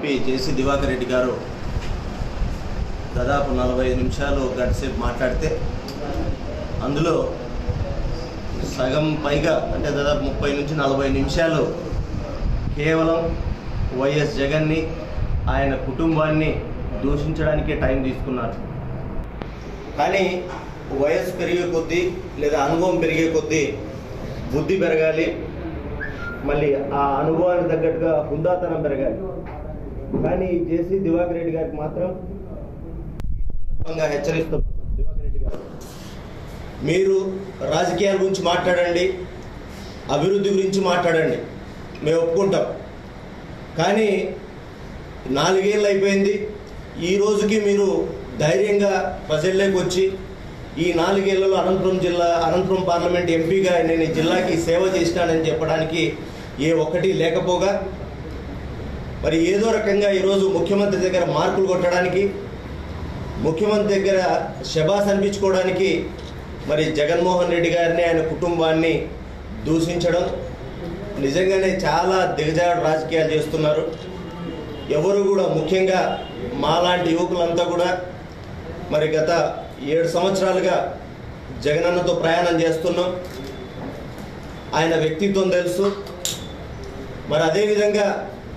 MP జేసీ దివాకర్ రెడ్డి గారు దాదాపు నలభై ఐదు నిమిషాలు గంట సేపు మాట్లాడితే అందులో సగం పైగా అంటే దాదాపు ముప్పై నుంచి నలభై నిమిషాలు కేవలం వైఎస్ జగన్ని ఆయన కుటుంబాన్ని దూషించడానికే టైం తీసుకున్నారు కానీ వయసు పెరిగే కొద్దీ లేదా అనుభవం పెరిగే కొద్దీ బుద్ధి పెరగాలి మళ్ళీ ఆ అనుభవానికి తగ్గట్టుగా హుందాతనం పెరగాలి కానీ జేసీ దివాకర్ రెడ్డి గారికి మాత్రం ఈ సందర్భంగా హెచ్చరిస్తున్నాం దివాకర్ రెడ్డి గారు మీరు రాజకీయాల గురించి మాట్లాడండి అభివృద్ధి గురించి మాట్లాడండి మేము ఒప్పుకుంటాం కానీ నాలుగేళ్ళు అయిపోయింది ఈ రోజుకి మీరు ధైర్యంగా ప్రజల్లోకి వచ్చి ఈ నాలుగేళ్లలో అనంతపురం జిల్లా అనంతపురం పార్లమెంట్ ఎంపీగా నేను ఈ జిల్లాకి సేవ చేసినానని చెప్పడానికి ఏ ఒక్కటి లేకపోగా మరి ఏదో రకంగా ఈరోజు ముఖ్యమంత్రి దగ్గర మార్కులు కొట్టడానికి ముఖ్యమంత్రి దగ్గర శబాస్ అనిపించుకోవడానికి మరి జగన్మోహన్ రెడ్డి గారిని ఆయన కుటుంబాన్ని దూషించడం నిజంగానే చాలా దిగజాడు రాజకీయాలు చేస్తున్నారు ఎవరు కూడా ముఖ్యంగా మాలాంటి యువకులంతా కూడా మరి గత ఏడు సంవత్సరాలుగా జగనన్నతో ప్రయాణం చేస్తున్నాం ఆయన వ్యక్తిత్వం తెలుసు మరి అదేవిధంగా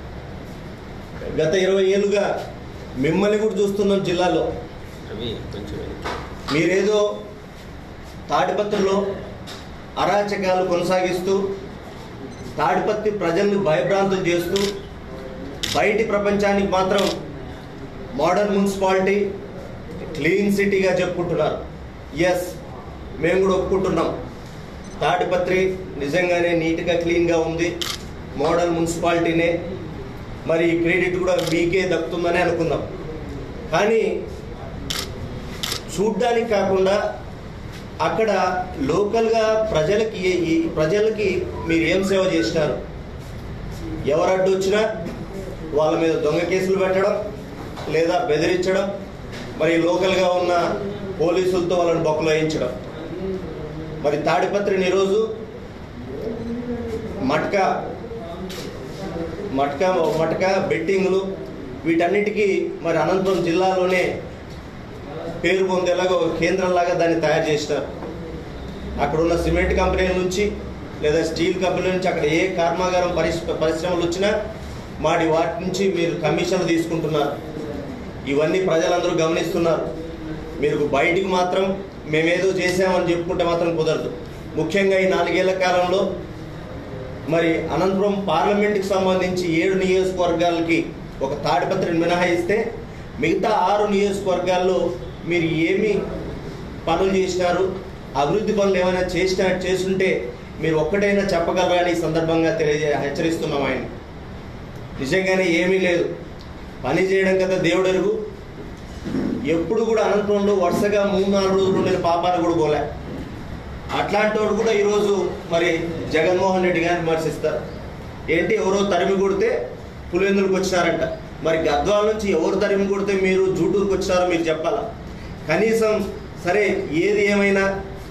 గత ఇరవై ఏళ్ళుగా మిమ్మల్ని కూడా చూస్తున్నాం జిల్లాలో రవి కొంచెం వెనక్కి. మీరేదో తాడిపత్రిలో అరాచకాలు కొనసాగిస్తూ తాడిపత్రి ప్రజల్ని భయభ్రాంతం చేస్తూ బయటి ప్రపంచానికి మాత్రం మోడర్న్ మున్సిపాలిటీ క్లీన్ సిటీగా చెప్పుకుంటున్నారు ఎస్ మేము కూడా ఒప్పుకుంటున్నాం తాడిపత్రి నిజంగానే నీట్గా క్లీన్గా ఉంది మోడల్ మున్సిపాలిటీనే మరి ఈ క్రెడిట్ కూడా మీకే దక్కుతుందని అనుకుందాం కానీ చూడ్డానికి కాకుండా అక్కడ లోకల్గా ప్రజలకి ఏ- ఈ ప్రజలకి మీరు ఏం సేవ చేసినారు ఎవరు అడ్డు వచ్చినా వాళ్ళ మీద దొంగ కేసులు పెట్టడం లేదా బెదిరించడం మరి లోకల్గా ఉన్న పోలీసులతో వాళ్ళని బొక్కలో వేయించడం మరి తాడిపత్రిని ఈరోజు మట్కా మట్కా మట్కా బెట్టింగ్లు వీటన్నిటికీ మరి అనంతపురం జిల్లాలోనే పేరు పొందేలాగా ఒక కేంద్రంలాగా దాన్ని తయారు చేసినారు అక్కడ ఉన్న సిమెంట్ కంపెనీల నుంచి లేదా స్టీల్ కంపెనీల నుంచి అక్కడ ఏ కర్మాగారం పరిశ్ పరిశ్రమలు వచ్చినా మాడి వాటి నుంచి మీరు కమిషన్లు తీసుకుంటున్నారు ఇవన్నీ ప్రజలందరూ గమనిస్తున్నారు మీరు బయటికి మాత్రం మేమేదో చేసామని చెప్పుకుంటే మాత్రం కుదరదు ముఖ్యంగా ఈ నాలుగేళ్ల కాలంలో మరి అనంతపురం పార్లమెంట్కి సంబంధించి ఏడు నియోజకవర్గాలకి ఒక తాడిపత్రిని మినహాయిస్తే మిగతా ఆరు నియోజకవర్గాల్లో మీరు ఏమి పనులు చేసినారు అభివృద్ధి పనులు ఏమైనా చేసినా చేస్తుంటే మీరు ఒక్కటైనా చెప్పగలరా అని ఈ సందర్భంగా తెలియజే హెచ్చరిస్తున్నాం ఆయన నిజంగానే ఏమీ లేదు పని చేయడం కదా దేవుడు ఎరుగు ఎప్పుడు కూడా అనంతపురంలో వరుసగా మూడు నాలుగు రోజులు నేను పాపాన్ని కూడా పోలే అట్లాంటి వాడు కూడా ఈరోజు మరి జగన్మోహన్ రెడ్డి గారిని విమర్శిస్తారు ఏంటి ఎవరో తరిమి కొడితే పులివెందులకు వచ్చినారంట మరి గద్వాల నుంచి ఎవరు తరిమి కొడితే మీరు జూటూరుకు వచ్చినారో మీరు చెప్పాలా కనీసం సరే ఏది ఏమైనా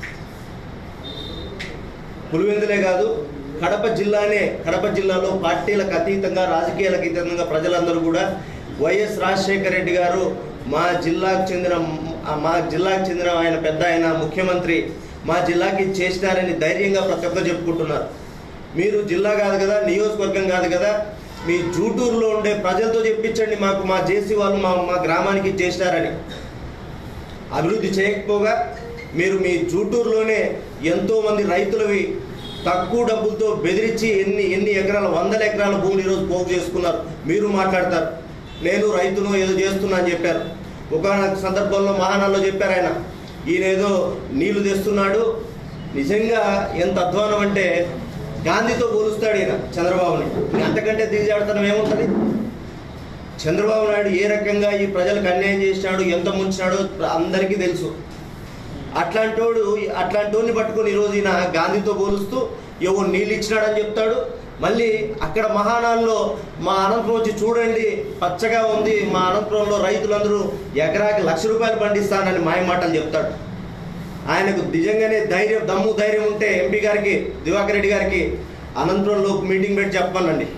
పులివెందులే కాదు కడప జిల్లానే కడప జిల్లాలో పార్టీలకు అతీతంగా రాజకీయాలకు అతీతంగా ప్రజలందరూ కూడా వైఎస్ రాజశేఖర రెడ్డి గారు మా జిల్లాకు చెందిన మా జిల్లాకు చెందిన ఆయన పెద్ద ఆయన ముఖ్యమంత్రి మా జిల్లాకి చేసినారని ధైర్యంగా ప్రతి ఒక్కరు చెప్పుకుంటున్నారు మీరు జిల్లా కాదు కదా నియోజకవర్గం కాదు కదా మీ జూటూరులో ఉండే ప్రజలతో చెప్పించండి మాకు మా జేసీ వాళ్ళు మా మా గ్రామానికి చేసినారని అభివృద్ధి చేయకపోగా మీరు మీ జూటూరులోనే ఎంతో మంది రైతులవి తక్కువ డబ్బులతో బెదిరించి ఎన్ని ఎన్ని ఎకరాల వందల ఎకరాల భూములు ఈరోజు పోగు చేసుకున్నారు మీరు మాట్లాడతారు నేను రైతును ఏదో చేస్తున్నా అని చెప్పారు ఒకనొక సందర్భంలో మహానాల్లో చెప్పారు ఆయన ఈయన ఏదో నీళ్లు తెస్తున్నాడు నిజంగా ఎంత అధ్వానం అంటే గాంధీతో పోలుస్తాడు ఈయన చంద్రబాబుని అంతకంటే దిగజాడతనం ఏముంటుంది చంద్రబాబు నాయుడు ఏ రకంగా ఈ ప్రజలకు అన్యాయం చేసినాడు ఎంత ముంచినాడో అందరికీ తెలుసు అట్లాంటోడు అట్లాంటోడిని పట్టుకొని ఈరోజు ఈయన గాంధీతో పోలుస్తూ ఎవరు నీళ్ళు ఇచ్చినాడని చెప్తాడు మళ్ళీ అక్కడ మహానాల్లో మా అనంతపురం వచ్చి చూడండి పచ్చగా ఉంది మా అనంతపురంలో రైతులందరూ ఎకరాకి లక్ష రూపాయలు పండిస్తానని మాయ మాటలు చెప్తాడు ఆయనకు నిజంగానే ధైర్యం దమ్ము ధైర్యం ఉంటే ఎంపీ గారికి దివాకర్ రెడ్డి గారికి అనంతపురంలో మీటింగ్ పెట్టి చెప్పానండి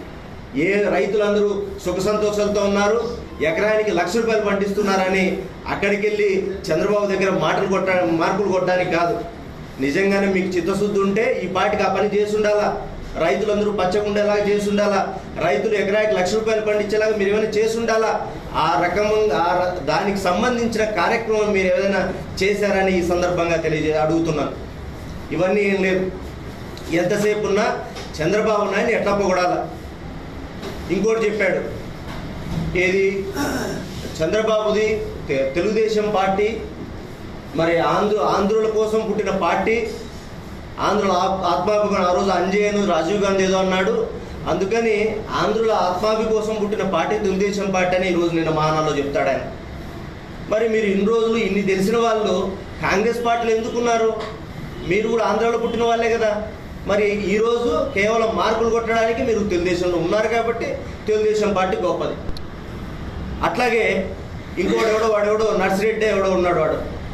ఏ రైతులందరూ సుఖ సంతోషాలతో ఉన్నారు ఎకరానికి లక్ష రూపాయలు పండిస్తున్నారని అక్కడికి వెళ్ళి చంద్రబాబు దగ్గర మాటలు కొట్ట మార్కులు కొట్టడానికి కాదు నిజంగానే మీకు చిత్తశుద్ధి ఉంటే ఈ పాటికి ఆ పని చేసి ఉండాలా రైతులందరూ పచ్చకుండేలాగా చేసి ఉండాలా రైతులు ఎకరానికి లక్ష రూపాయలు పండించేలాగా మీరు ఏమైనా చేసి ఉండాలా ఆ రకమంగా ఆ ర- దానికి సంబంధించిన కార్యక్రమం మీరు ఏదైనా చేశారని ఈ సందర్భంగా తెలియజే అడుగుతున్నాను ఇవన్నీ ఏం లేదు ఎంతసేపు ఉన్నా చంద్రబాబు నాయుడు ఎట్లా పొగడాల ఇంకోటి చెప్పాడు ఏది చంద్రబాబుది తె- తెలుగుదేశం పార్టీ మరి ఆంధ్ర ఆంధ్రుల కోసం పుట్టిన పార్టీ ఆంధ్రుల ఆప్- ఆత్మాభిమానం ఆ రోజు అంజయ్యను రాజీవ్ గాంధీ ఏదో అన్నాడు అందుకని ఆంధ్రుల ఆత్మాభి కోసం పుట్టిన పార్టీ తెలుగుదేశం పార్టీ అని ఈరోజు నిన్న మహానాల్లో చెప్తాడు ఆయన మరి మీరు ఇన్ని రోజులు ఇన్ని తెలిసిన వాళ్ళు కాంగ్రెస్ పార్టీలు ఎందుకున్నారు మీరు కూడా ఆంధ్రాలో పుట్టిన వాళ్ళే కదా మరి ఈరోజు కేవలం మార్కులు కొట్టడానికి మీరు తెలుగుదేశంలో ఉన్నారు కాబట్టి తెలుగుదేశం పార్టీ గొప్పది అట్లాగే ఇంకోటి ఎవడో వాడెవడో నర్సిరెడ్డి ఎవడో ఉన్నాడు వాడు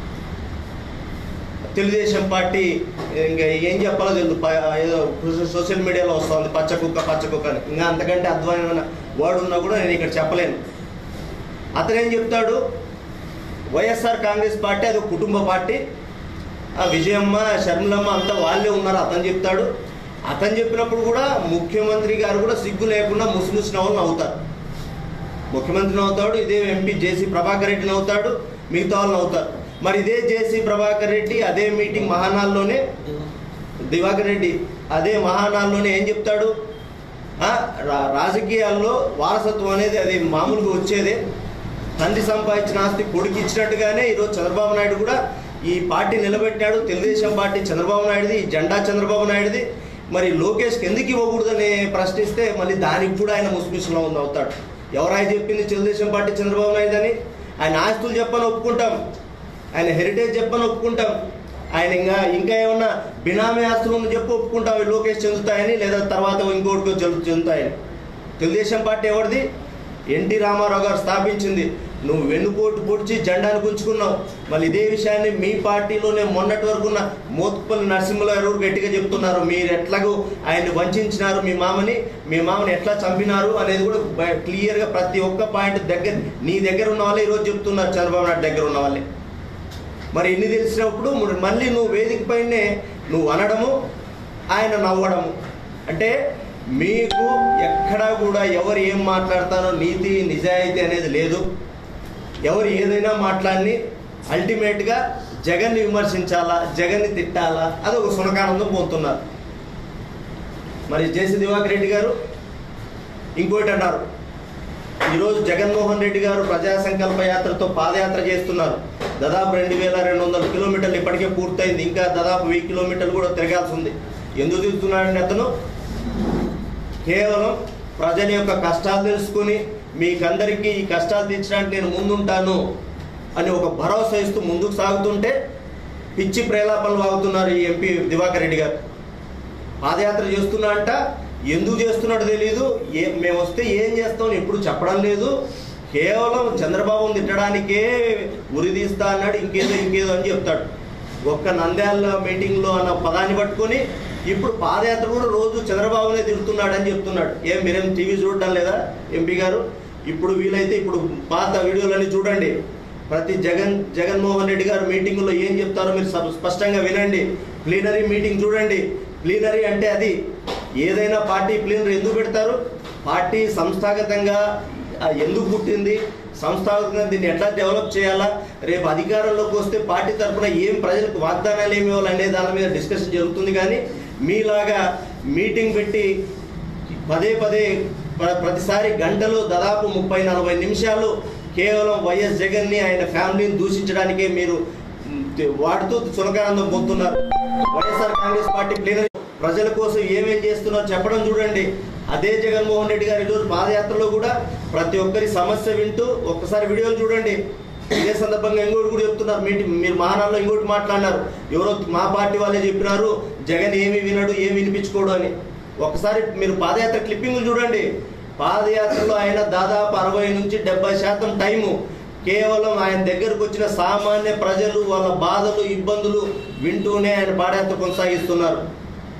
తెలుగుదేశం పార్టీ ఇంకా ఏం చెప్పాలో తెలియదు ప- ఏదో సోషల్ మీడియాలో వస్తుంది పచ్చ కుక్క పచ్చ కుక్క అని ఇంకా అంతకంటే అధ్వానమైన వాడు ఉన్నా కూడా నేను ఇక్కడ చెప్పలేను అతను ఏం చెప్తాడు వైఎస్ఆర్ కాంగ్రెస్ పార్టీ అది ఒక కుటుంబ పార్టీ ఆ విజయమ్మ షర్మిలమ్మ అంతా వాళ్ళే ఉన్నారు అతను చెప్తాడు అతను చెప్పినప్పుడు కూడా ముఖ్యమంత్రి గారు కూడా సిగ్గు లేకుండా ముసిముసి నవ్వులు నవ్వుతారు ముఖ్యమంత్రి నవ్వుతాడు ఇదే ఎంపీ జేసీ ప్రభాకర్ రెడ్డి నవ్వుతాడు మిగతా వాళ్ళు నవ్వుతారు మరి ఇదే జేసీ ప్రభాకర్ రెడ్డి అదే మీటింగ్ మహానాల్లోనే దివాకర్ రెడ్డి అదే మహానాల్లోనే ఏం చెప్తాడు ఆ, రా- రాజకీయాల్లో వారసత్వం అనేది అది మామూలుగా వచ్చేదే తండ్రి సంపాదించిన ఆస్తి కొడుకు ఇచ్చినట్టుగానే ఈరోజు చంద్రబాబు నాయుడు కూడా ఈ పార్టీ నిలబెట్టాడు తెలుగుదేశం పార్టీ చంద్రబాబు నాయుడుది ఈ జెండా చంద్రబాబు నాయుడుది మరి లోకేష్కి ఎందుకు ఇవ్వకూడదని ప్రశ్నిస్తే మళ్ళీ దానికి కూడా ఆయన ముసుమిసులో ఉంది అవుతాడు ఎవరాయి చెప్పింది తెలుగుదేశం పార్టీ చంద్రబాబు నాయుడు అని ఆయన ఆస్తులు చెప్పని ఒప్పుకుంటాం ఆయన హెరిటేజ్ చెప్పని ఒప్పుకుంటాం ఆయన ఇంకా ఇంకా ఏమన్నా బినామీ ఆస్తులు ఉన్న చెప్పి ఒప్పుకుంటాం ఇవి లోకేష్ చెందుతాయని లేదా తర్వాత ఇంకోటికో చెందు చెందుతాయని తెలుగుదేశం పార్టీ ఎవరిది ఎన్టీ రామారావు గారు స్థాపించింది నువ్వు వెన్నుపోటు పొడిచి జెండాను గుంచుకున్నావు మళ్ళీ ఇదే విషయాన్ని మీ పార్టీలోనే మొన్నటి వరకు ఉన్న మోత్పల్లి నరసింహరావు గారు గట్టిగా చెప్తున్నారు మీరు ఎట్లాగో ఆయన్ని వంచినారు మీ మామని మీ మామని ఎట్లా చంపినారు అనేది కూడా బ- క్లియర్గా ప్రతి ఒక్క పాయింట్ దగ్గర నీ దగ్గర ఉన్న వాళ్ళే ఈరోజు చెప్తున్నారు చంద్రబాబు నాయుడు దగ్గర ఉన్న వాళ్ళే మరి ఇన్ని తెలిసినప్పుడు మరి మళ్ళీ నువ్వు వేదిక పైనే నువ్వు అనడము ఆయన నవ్వడము అంటే మీకు ఎక్కడా కూడా ఎవరు ఏం మాట్లాడతారో నీతి నిజాయితీ అనేది లేదు ఎవరు ఏదైనా మాట్లాడి అల్టిమేట్గా జగన్ని విమర్శించాలా జగన్ని తిట్టాలా అది ఒక సునకానందం పొందుతున్నారు మరి జేసీ దివాకర్ రెడ్డి గారు ఇంకోటి అన్నారు ఈరోజు జగన్మోహన్ రెడ్డి గారు ప్రజా సంకల్ప యాత్రతో పాదయాత్ర చేస్తున్నారు దాదాపు రెండు వేల రెండు వందల కిలోమీటర్లు ఇప్పటికే పూర్తయింది ఇంకా దాదాపు వెయ్యి కిలోమీటర్లు కూడా తిరగాల్సి ఉంది ఎందుకు తిరుగుతున్నాడండి అతను కేవలం ప్రజల యొక్క కష్టాలు తెలుసుకొని మీకందరికీ ఈ కష్టాలు తీర్చడానికి నేను ముందుంటాను అని ఒక భరోసా ఇస్తూ ముందుకు సాగుతుంటే పిచ్చి ప్రేలాపనలు వాగుతున్నారు ఈ ఎంపీ దివాకర్ రెడ్డి గారు పాదయాత్ర చేస్తున్నా అంట ఎందుకు చేస్తున్నాడో తెలియదు ఏ మేము వస్తే ఏం చేస్తాం ఎప్పుడు చెప్పడం లేదు కేవలం చంద్రబాబును తిట్టడానికే ఉరి తీస్తా అన్నాడు ఇంకేదో ఇంకేదో అని చెప్తాడు ఒక్క నంద్యాల మీటింగ్లో అన్న పదాన్ని పట్టుకొని ఇప్పుడు పాదయాత్ర కూడా రోజు చంద్రబాబునే తిడుతున్నాడని చెప్తున్నాడు ఏం మీరేం టీవీ చూడడం లేదా ఎంపీ గారు ఇప్పుడు వీలైతే ఇప్పుడు పాత వీడియోలన్నీ చూడండి ప్రతి జగన్ జగన్మోహన్ రెడ్డి గారు మీటింగులో ఏం చెప్తారో మీరు స- స్పష్టంగా వినండి ప్లీనరీ మీటింగ్ చూడండి ప్లీనరీ అంటే అది ఏదైనా పార్టీ ప్లీనరీ ఎందుకు పెడతారు పార్టీ సంస్థాగతంగా ఆ, ఎందుకు పుట్టింది సంస్థాగతంగా దీన్ని ఎట్లా డెవలప్ చేయాలా రేపు అధికారంలోకి వస్తే పార్టీ తరఫున ఏం ప్రజలకు వాగ్దానాలు ఏమి ఇవ్వాలనే దాని మీద డిస్కషన్ జరుగుతుంది కానీ మీలాగా మీటింగ్ పెట్టి పదే పదే ప్ర- ప్రతిసారి గంటలు దాదాపు ముప్పై నలభై నిమిషాలు కేవలం వైఎస్ జగన్ని ఆయన ఫ్యామిలీని దూషించడానికే మీరు మ్, తే- వాడుతూ చులకానందం పొందుతున్నారు వైఎస్ఆర్ కాంగ్రెస్ పార్టీ ప్లేనరీ ప్రజల కోసం ఏమేం చేస్తున్నారో చెప్పడం చూడండి అదే జగన్మోహన్ రెడ్డి గారు ఈరోజు పాదయాత్రలో కూడా ప్రతి ఒక్కరి సమస్య వింటూ ఒక్కసారి వీడియోలు చూడండి ఇదే సందర్భంగా ఇంకోటి కూడా చెప్తున్నారు మీటి మీరు మహానాల్లో ఇంకోటి మాట్లాడినారు ఎవరో మా పార్టీ వాళ్ళే చెప్పినారు జగన్ ఏమి వినడు ఏమి వినిపించుకోడు అని ఒకసారి మీరు పాదయాత్ర క్లిప్పింగ్లు చూడండి పాదయాత్రలో ఆయన దాదాపు అరవై నుంచి డెబ్బై శాతం టైము కేవలం ఆయన దగ్గరకు వచ్చిన సామాన్య ప్రజలు వాళ్ళ బాధలు ఇబ్బందులు వింటూనే ఆయన పాదయాత్ర కొనసాగిస్తున్నారు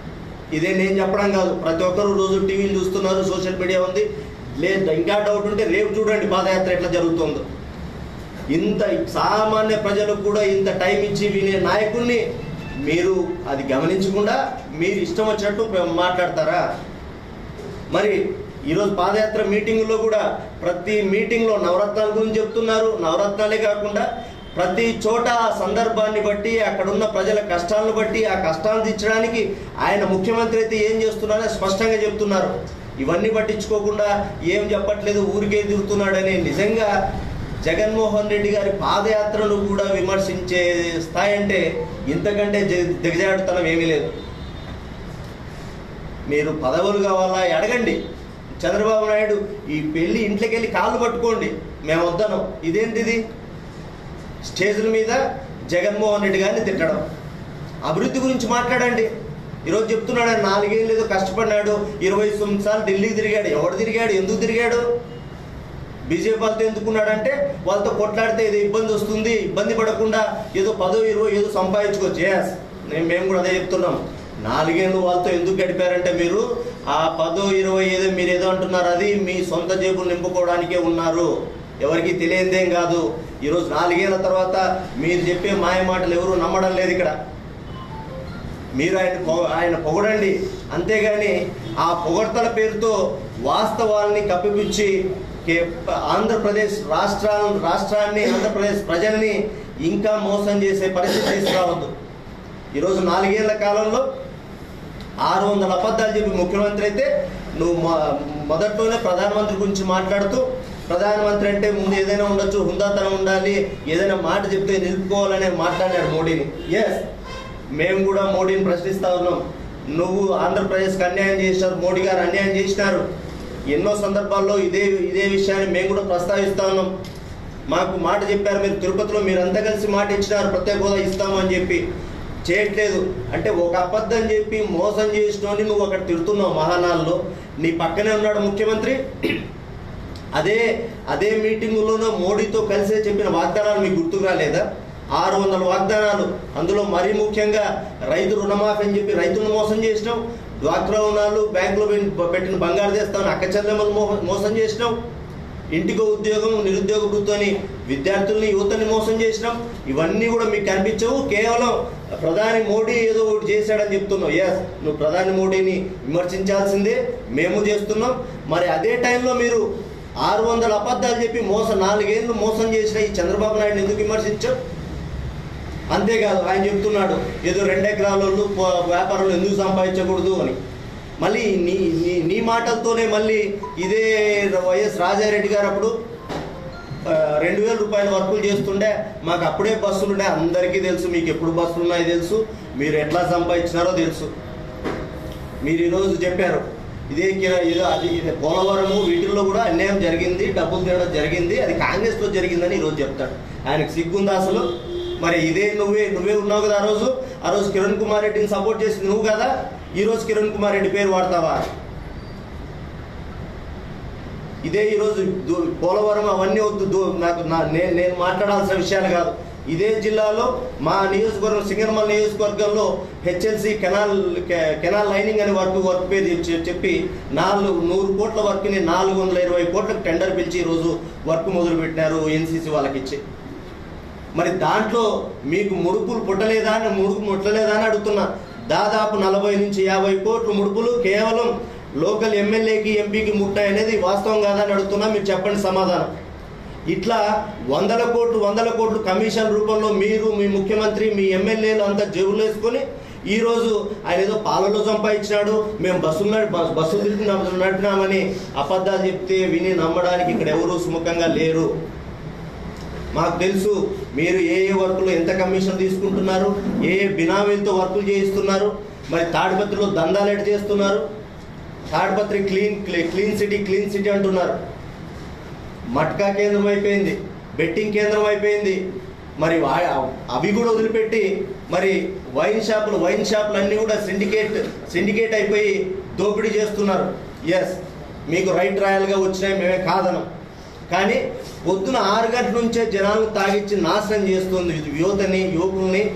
ఇదే నేను చెప్పడం కాదు ప్రతి ఒక్కరు రోజు టీవీలు చూస్తున్నారు సోషల్ మీడియా ఉంది లేదు ఇంకా డౌట్ ఉంటే రేపు చూడండి పాదయాత్ర ఎట్లా జరుగుతుందో ఇంత సామాన్య ప్రజలకు కూడా ఇంత టైం ఇచ్చి వినే నాయకుడిని మీరు అది గమనించకుండా మీరు ఇష్టం వచ్చినట్టు మాట్లాడతారా మరి ఈరోజు పాదయాత్ర మీటింగులో కూడా ప్రతి మీటింగ్లో నవరత్నాల గురించి చెప్తున్నారు నవరత్నాలే కాకుండా ప్రతి చోట ఆ సందర్భాన్ని బట్టి అక్కడ ఉన్న ప్రజల కష్టాలను బట్టి ఆ కష్టాలను తీర్చడానికి ఆయన ముఖ్యమంత్రి అయితే ఏం చేస్తున్నారో స్పష్టంగా చెప్తున్నారు ఇవన్నీ పట్టించుకోకుండా ఏం చెప్పట్లేదు ఊరికే తిరుగుతున్నాడని నిజంగా జగన్మోహన్ రెడ్డి గారి పాదయాత్రను కూడా విమర్శించే స్థాయి అంటే ఇంతకంటే జ- దిగజాడుతనం ఏమీ లేదు మీరు పదవులు కావాలా అడగండి చంద్రబాబు నాయుడు ఈ పెళ్లి ఇంట్లోకి వెళ్ళి కాళ్ళు పట్టుకోండి మేము వద్దనం ఇదేంటిది స్టేజ్ల మీద జగన్మోహన్ రెడ్డి గారిని తిట్టడం అభివృద్ధి గురించి మాట్లాడండి ఈరోజు చెప్తున్నాడు ఆయన నాలుగేళ్ళు ఏదో కష్టపడినాడు ఇరవై తొమ్మిది సార్లు ఢిల్లీకి తిరిగాడు ఎవడు తిరిగాడు ఎందుకు తిరిగాడు బీజేపీ వాళ్ళతో ఎందుకున్నాడంటే వాళ్ళతో కొట్లాడితే ఏదో ఇబ్బంది వస్తుంది ఇబ్బంది పడకుండా ఏదో పదో ఇరవై ఏదో సంపాదించుకోవచ్చు ఎస్ నేను మేము కూడా అదే చెప్తున్నాం నాలుగేళ్ళు వాళ్ళతో ఎందుకు గడిపారంటే మీరు ఆ పదో ఇరవై ఏదో మీరు ఏదో అంటున్నారు అది మీ సొంత జేబులు నింపుకోవడానికే ఉన్నారు ఎవరికి తెలియదేం కాదు ఈరోజు నాలుగేళ్ల తర్వాత మీరు చెప్పే మాయ మాటలు ఎవరు నమ్మడం లేదు ఇక్కడ మీరు ఆయన పొగ- ఆయన పొగడండి అంతేగాని ఆ పొగడ్తల పేరుతో వాస్తవాల్ని కప్పిపుచ్చి కే- ఆంధ్రప్రదేశ్ రాష్ట్రా రాష్ట్రాన్ని ఆంధ్రప్రదేశ్ ప్రజల్ని ఇంకా మోసం చేసే పరిస్థితి తీసుకురావద్దు ఈరోజు నాలుగేళ్ల కాలంలో ఆరు వందల అబద్ధాలు చెప్పి ముఖ్యమంత్రి అయితే నువ్వు మొ- మొదట్లోనే ప్రధానమంత్రి గురించి మాట్లాడుతూ ప్రధానమంత్రి అంటే ముందు ఏదైనా ఉండొచ్చు హుందాతనం ఉండాలి ఏదైనా మాట చెప్తే నిలుపుకోవాలనే మాట్లాడాడు మోడీని ఎస్ మేము కూడా మోడీని ప్రశ్నిస్తా ఉన్నాం నువ్వు ఆంధ్రప్రదేశ్కి అన్యాయం చేసినారు మోడీ గారు అన్యాయం చేసినారు ఎన్నో సందర్భాల్లో ఇదే ఇదే విషయాన్ని మేము కూడా ప్రస్తావిస్తా ఉన్నాం మాకు మాట చెప్పారు మీరు తిరుపతిలో మీరంతా కలిసి మాట ఇచ్చినారు ప్రత్యేక హోదా ఇస్తాము అని చెప్పి చేయట్లేదు అంటే ఒక అబద్ధం చెప్పి మోసం చేసినోని నువ్వు అక్కడ తిడుతున్నావు మహానాల్లో నీ పక్కనే ఉన్నాడు ముఖ్యమంత్రి అదే అదే మీటింగులోనూ మోడీతో కలిసే చెప్పిన వాగ్దానాలు మీకు గుర్తుకు రాలేదా ఆరు వందల వాగ్దానాలు అందులో మరీ ముఖ్యంగా రైతు రుణమాఫీ అని చెప్పి రైతులను మోసం చేసినావు డ్వాక్రా రుణాలు బ్యాంకులో పెన్- పెట్టిన బంగారు తెస్తామని అక్క చెల్లెమ్మలు మో- మోసం చేసినావు ఇంటికో ఉద్యోగం నిరుద్యోగ వృత్తిని విద్యార్థుల్ని యువతని మోసం చేసినాం ఇవన్నీ కూడా మీకు కనిపించవు కేవలం ప్రధాని మోడీ ఏదో ఒకటి చేశాడని చెప్తున్నావు ఎస్ నువ్వు ప్రధాని మోడీని విమర్శించాల్సిందే మేము చేస్తున్నాం మరి అదే టైంలో మీరు ఆరు వందల అబద్ధాలు చెప్పి మోసం నాలుగేళ్ళు మోసం చేసిన ఈ చంద్రబాబు నాయుడు ఎందుకు విమర్శించావు అంతేకాదు ఆయన చెప్తున్నాడు ఏదో రెండు ఎకరాలు వ్యాపారులు ఎందుకు సంపాదించకూడదు అని మళ్ళీ నీ నీ నీ మాటలతోనే మళ్ళీ ఇదే వైఎస్ రాజారెడ్డి గారు అప్పుడు ఆ, రెండు వేల రూపాయల వర్కులు చేస్తుండే మాకు అప్పుడే బస్సులు ఉండే అందరికీ తెలుసు మీకు ఎప్పుడు బస్సులు ఉన్నాయో తెలుసు మీరు ఎట్లా సంపాదించినారో తెలుసు మీరు ఈరోజు చెప్పారు ఇదే కిరా ఏదో అది ఇది పోలవరము వీటిల్లో కూడా అన్యాయం జరిగింది డబ్బులు తినడం జరిగింది అది కాంగ్రెస్లో జరిగిందని ఈరోజు చెప్తాడు ఆయనకు సిగ్గుందా అసలు మరి ఇదే నువ్వే నువ్వే ఉన్నావు కదా ఆ రోజు ఆ రోజు కిరణ్ కుమార్ రెడ్డిని సపోర్ట్ చేసింది నువ్వు కదా ఈ రోజు కిరణ్ కుమార్ రెడ్డి పేరు వాడతావా ఇదే ఈరోజు దు- పోలవరం అవన్నీ వద్దు దు- నాకు నా- నేను నేను మాట్లాడాల్సిన విషయాలు కాదు ఇదే జిల్లాలో మా నియోజకవర్గం సింగర్మల్ నియోజకవర్గంలో హెచ్ఎల్సి కెనాల్ కె- కెనాల్ లైనింగ్ అనే వర్క్ వర్క్ పేరు చెప్పి- చెప్పి నాలుగు నూరు కోట్ల వర్క్ని నాలుగు వందల ఇరవై కోట్లకు టెండర్ పిలిచి ఈరోజు వర్క్ మొదలు పెట్టినారు ఎన్సీసీ వాళ్ళకి ఇచ్చి మరి దాంట్లో మీకు ముడుపులు పుట్టలేదా అని ముడుపు ముట్టలేదా అని అడుగుతున్నా దాదాపు నలభై నుంచి యాభై కోట్లు ముడుపులు కేవలం లోకల్ ఎమ్మెల్యేకి ఎంపీకి ముట్టాయి అనేది వాస్తవం కాదా అని అడుగుతున్నా మీరు చెప్పండి సమాధానం ఇట్లా వందల కోట్లు వందల కోట్లు కమిషన్ రూపంలో మీరు మీ ముఖ్యమంత్రి మీ ఎమ్మెల్యేలు అంతా జేబులు వేసుకొని ఈ రోజు ఆయన ఏదో పాలలో సంపాదించినాడు మేము బస్సులు నడి- బస్- బస్సులు తిరిగి నడిపినామని అబద్ధాలు చెప్తే విని నమ్మడానికి ఇక్కడ ఎవరు సుముఖంగా లేరు మాకు తెలుసు మీరు ఏ ఏ వర్కులు ఎంత కమిషన్ తీసుకుంటున్నారు ఏ ఏ బినామీలతో వర్కులు చేయిస్తున్నారు మరి తాడిపత్రిలో దందాలు ఎట్ చేస్తున్నారు తాడిపత్రి క్లీన్ క్లీ- క్లీన్ సిటీ క్లీన్ సిటీ అంటున్నారు మట్కా కేంద్రం అయిపోయింది బెట్టింగ్ కేంద్రం అయిపోయింది మరి వా- అవి కూడా వదిలిపెట్టి మరి వైన్ షాపులు వైన్ షాపులు అన్నీ కూడా సిండికేట్ సిండికేట్ అయిపోయి దోపిడీ చేస్తున్నారు ఎస్ మీకు రైట్ రాయల్గా వచ్చినాయి మేమే కాదనం కానీ పొద్దున ఆరు గంటల నుంచే జనాలను తాగిచ్చి నాశనం చేస్తుంది ఇది యువతని యువకుల్ని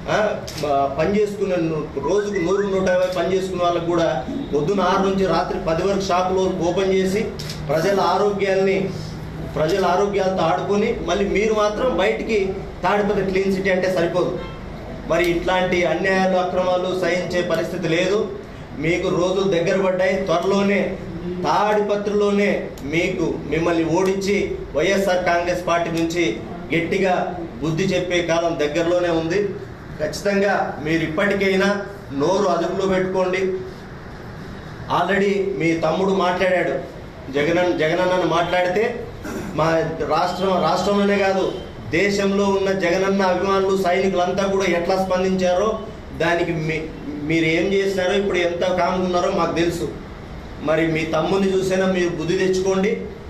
ఆ, మ- పని చేసుకునే ను- రోజుకు నూరు నూట యాభై పని చేసుకునే వాళ్ళకు కూడా పొద్దున ఆరు నుంచి రాత్రి పది వరకు షాపులు ఓపెన్ చేసి ప్రజల ఆరోగ్యాల్ని ప్రజల ఆరోగ్యాలతో ఆడుకొని మళ్ళీ మీరు మాత్రం బయటికి తాడిపత్రి క్లీన్ సిటీ అంటే సరిపోదు మరి ఇట్లాంటి అన్యాయాలు అక్రమాలు సహించే పరిస్థితి లేదు మీకు రోజులు దగ్గర పడ్డాయి త్వరలోనే తాడిపత్రిలోనే మీకు మిమ్మల్ని ఓడించి వైఎస్ఆర్ కాంగ్రెస్ పార్టీ నుంచి గట్టిగా బుద్ధి చెప్పే కాలం దగ్గరలోనే ఉంది ఖచ్చితంగా మీరు ఇప్పటికైనా నోరు అదుపులో పెట్టుకోండి ఆల్రెడీ మీ తమ్ముడు మాట్లాడాడు జగన్ జగనన్నను మాట్లాడితే మా రాష్ట్రం రాష్ట్రంలోనే కాదు దేశంలో ఉన్న జగనన్న అభిమానులు సైనికులంతా కూడా ఎట్లా స్పందించారో దానికి మీ మీరు ఏం చేసినారో ఇప్పుడు ఎంత కామ్గా ఉన్నారో మాకు తెలుసు మరి మీ తమ్ముని చూసైనా మీరు బుద్ధి తెచ్చుకోండి